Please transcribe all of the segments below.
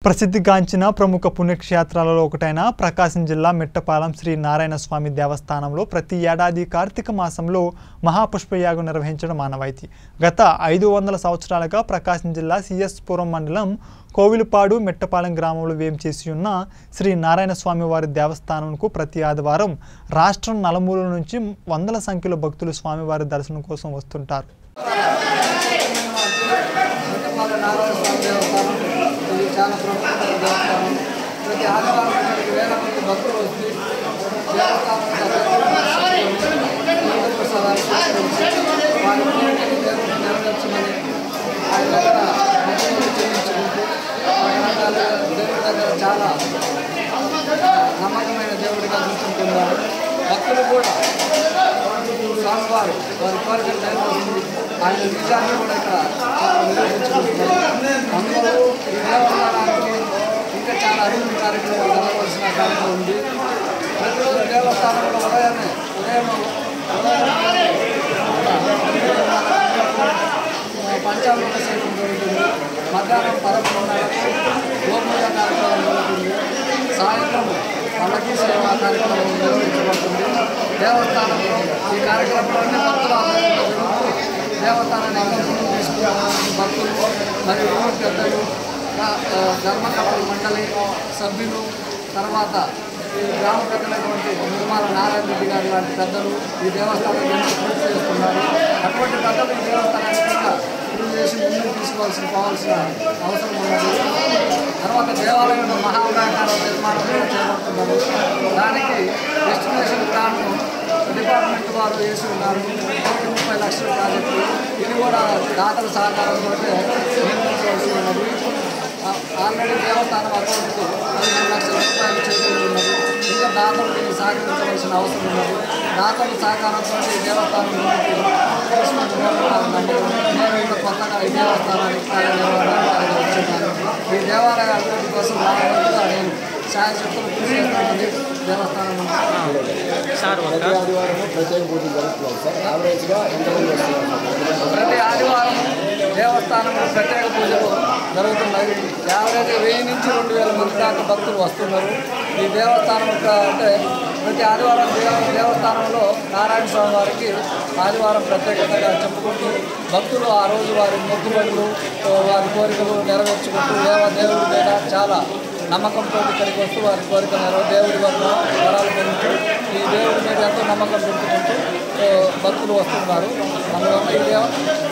ప్రసిద్ధిగాంచిన ప్రముఖ పుణ్యక్షేత్రాలలో ఒకటైన ప్రకాశం జిల్లా మిట్టపాలెం శ్రీ నారాయణ స్వామి దేవస్థానంలో ప్రతి ఏడాది కార్తీక మాసంలో మహాపుష్పయాగం నిర్వహించడం ఆనవాయితీ గత ఐదు వందల సంవత్సరాలుగా ప్రకాశం జిల్లా సిఎస్ పురం మండలం కోవిలుపాడు మిట్టపాలెం గ్రామంలో వేంచేసి ఉన్న శ్రీ నారాయణ స్వామి వారి దేవస్థానంకు ప్రతి ఆదివారం రాష్ట్రం నలుమూలల నుంచి వందల సంఖ్యలో భక్తులు స్వామివారి దర్శనం కోసం వస్తుంటారు వెంకటమాల నారాయణ స్వామి దేవస్థానం ఇది చాలా ప్రముఖమైన దేవస్థానం ప్రతి ఆదివారం ఇక్కడికి వేల మంది భక్తులు వచ్చి దేవస్థానం తీర్థ ప్రసాదాలు స్వీకరించి వారి కోరికలు దేవుడిని నెరవేర్చమని ఆయన దగ్గర భక్తులు చెల్లించుకుంటూ రకరకాల దేవుడి దగ్గర చాలా నమ్మకమైన దేవుడిగా గుర్తుంటున్నారు భక్తులు కూడా స్వామివారు వారి కోరికలు నెరవేరుతుంది ఆయన నిజాన్ని కూడా ఇక్కడ చాలా నిరూపించుకుంటున్నారు అందరూ ఈ దేవస్థానానికి ఇంకా చాలా అభివృద్ధి కార్యక్రమాలు జరగవలసిన కార్యక్రమం ఉంది ప్రతిరోజు దేవస్థానంలో ఉదయాన్నే ఉదయం పంచామృత సేవం జరుగుతుంది మధ్యాహ్నం పదకొండున్నరకు గోపూజ కార్యక్రమం జరుగుతుంది సాయంత్రం పల్లకి సేవా కార్యక్రమం నిర్వహించబడుతుంది దేవస్థానం ఈ కార్యక్రమంలోనే భక్తుల ఆధ్వర్యంలో జరుగుతూ దేవస్థానాన్ని ఇంకా ముందుకు తీసుకురావాలని భక్తులు మరియు ఊరు పెద్దలు రా- ఆ, ధర్మకర్తల మండలి సభ్యులు తర్వాత ఈ గ్రామ పెద్దలైనటువంటి నిర్మల నారాయణ రెడ్డి గారు లాంటి పెద్దలు ఈ దేవస్థానాన్ని ఎంతో కృషి చేస్తున్నారు అటువంటి పెద్దలు ఈ దేవస్థానాన్ని ఇంకా కృషి చేసి ముందుకు తీసుకోవాల్సిన పోవాల్సిన అవసరం ఉన్నది తర్వాత దేవాలయంలో మహావినాయకాల నిర్మాణం కూడా చేపడుతున్నారు దానికి ఎస్టిమేషన్ ప్లాన్ డిపార్ట్మెంట్ వారు వేసి ఉన్నారు కోటి ముప్పై లక్షల ప్రాజెక్టు ఇది కూడా దాతల సహకారంతో నిర్మించవలసి ఉన్నది ఆ- ఆల్రెడీ దేవస్థానం అకౌంట్కు పదిహేను లక్షల రూపాయలు చేతులు ఉన్నది ఇంకా దాతలు దీన్ని సహకరించవలసిన అవసరం ఉన్నది దాతల సహకారంతో ఈ దేవస్థానం ముందుకు తీసుకొని వెళ్ళాలని నమ్మకం. నేను కూడా కొత్తగా ఈ దేవస్థానానికి కార్యనిర్వహణానికి వచ్చాను ఈ దేవాలయ అభివృద్ధి కోసం నా వంతుగా నేను శాయశక్తులు కృషి చేస్తానని దేవస్థానం సార్ ఒక ఆదివారం ప్రత్యేక పూజలు జరుగుతున్నారు సార్ యావరేజ్గా ఎంతమంది వస్తున్నారు ప్రతి ఆదివారం దేవస్థానంలో ప్రత్యేక పూజలు జరుగుతున్నాయి యావరేజ్ వెయ్యి నుంచి రెండు వేల మంది దాకా భక్తులు వస్తున్నారు ఈ దేవస్థానం యొక్క అంటే ప్రతి ఆదివారం దేవ దేవస్థానంలో నారాయణ స్వామి వారికి ఆదివారం ప్రత్యేకతగా చెప్పుకుంటూ భక్తులు ఆ రోజు వారి మొక్కుబడులు వారి కోరికలు నెరవేర్చుకుంటూ దేవ దేవుడి మీద చాలా నమ్మకంతో ఇక్కడికి వస్తూ వారి కోరికలు నెరవే దేవుడి వల్ల వరాలు పొందుతూ ఈ దేవుడి మీద ఎంతో నమ్మకం పెంచుకుంటూ ఆ, భక్తులు వస్తున్నారు అందువల్ల ఈ దేవ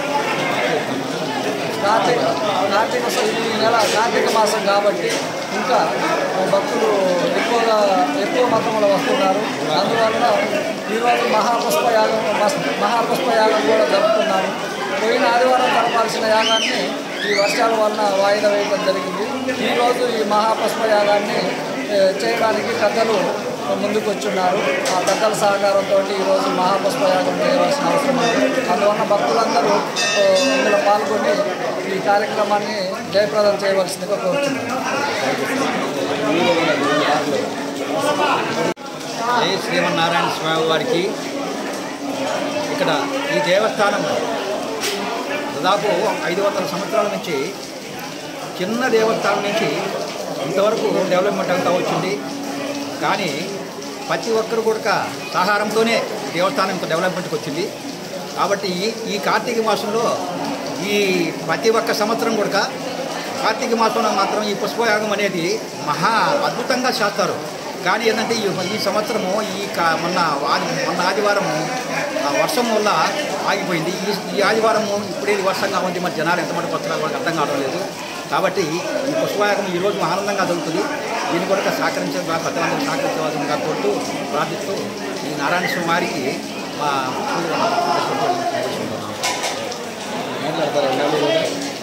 కార్తీక కార్తీక స- ఈ నెల కార్తీక మాసం కాబట్టి ఇంకా భక్తులు ఎక్కువగా ఎక్కువ మతంలో వస్తున్నారు అందువలన ఈరోజు మహాపుష్ప యాగం మస్- మహాపుష్ప యాగం కూడా జరుపుతున్నారు పోయిన ఆదివారం జరపాల్సిన యాగాన్ని ఈ వర్షాల వలన వాయిదా వేయడం జరిగింది ఈరోజు ఈ మహాపుష్ప యాగాన్ని ఏ, చేయడానికి పెద్దలు ముందుకు వచ్చున్నారు ఆ పెద్దల సహకారంతో ఈరోజు మహాపుష్ప యాగం చేయవలసిన అవసరం ఉంది అందువలన భక్తులందరూ ఆ, ఇందులో పాల్గొని ఈ కార్యక్రమాన్ని జయప్రదం చేయవలసిందిగా కోరుతున్నాను జై శ్రీమన్నారాయణ స్వామి వారికి ఇక్కడ ఈ దేవస్థానం దాదాపు ఐదు వందల సంవత్సరాల నుంచి చిన్న దేవస్థానం నుంచి ఇంతవరకు డెవలప్మెంట్ అవుతూ వచ్చింది కానీ ప్రతి ఒక్కరు కూడా సహారంతోనే దేవస్థానం ఇంత డెవలప్మెంట్కి వచ్చింది కాబట్టి ఈ ఈ కార్తీక మాసంలో ఈ ప్రతి ఒక్క సంవత్సరం కూడా కార్తీక మాసంలో మాత్రం ఈ పుష్పయాగం అనేది మహా అద్భుతంగా చేస్తారు కానీ ఏంటంటే ఈ ఈ సంవత్సరము ఈ కా మొన్న ఆది మొన్న ఆదివారము ఆ వర్షం వల్ల ఆగిపోయింది ఈ ఈ ఆదివారము ఇప్పుడే వర్షంగా ఉంది మరి జనాలు ఎంతమంది వస్తున్నారో వాళ్ళకి అర్థం కావడం లేదు కాబట్టి ఈ పుష్పయాగం ఈ రోజు ఆనందంగా జరుగుతుంది దీన్ని కూడా సహకరించే పెద్దలందరూ సహకరించవలసిందిగా కోరుతూ ప్రార్థిస్తూ ఈ నారాయణ స్వామి వారికి మా మాట్లాడతారు ఎన్నాళ్ళు